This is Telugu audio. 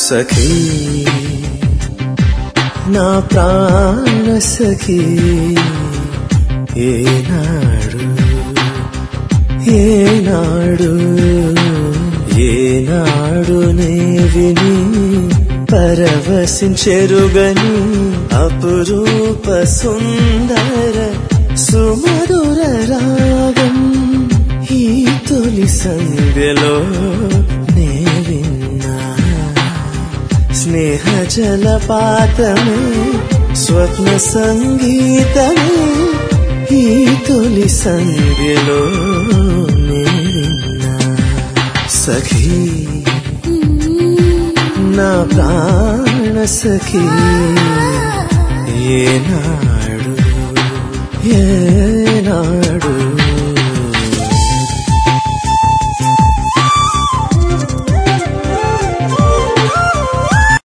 సఖీ నా ప్రాణ సఖీ ఏనాడు ఏనాడు ఏనాడు నే విని పరవశించెరుగని అపురూప సుందర సుమధుర రాగం ఈ తొలి సంధ్యలో నే విన్నా స్నేహ జలపాతమే స్వప్న సంగీతమే ఈ తొలి సంధ్యలో నే విన్నా సఖీ నా ప్రాణ సఖీ ఏనాడు ఏనాడు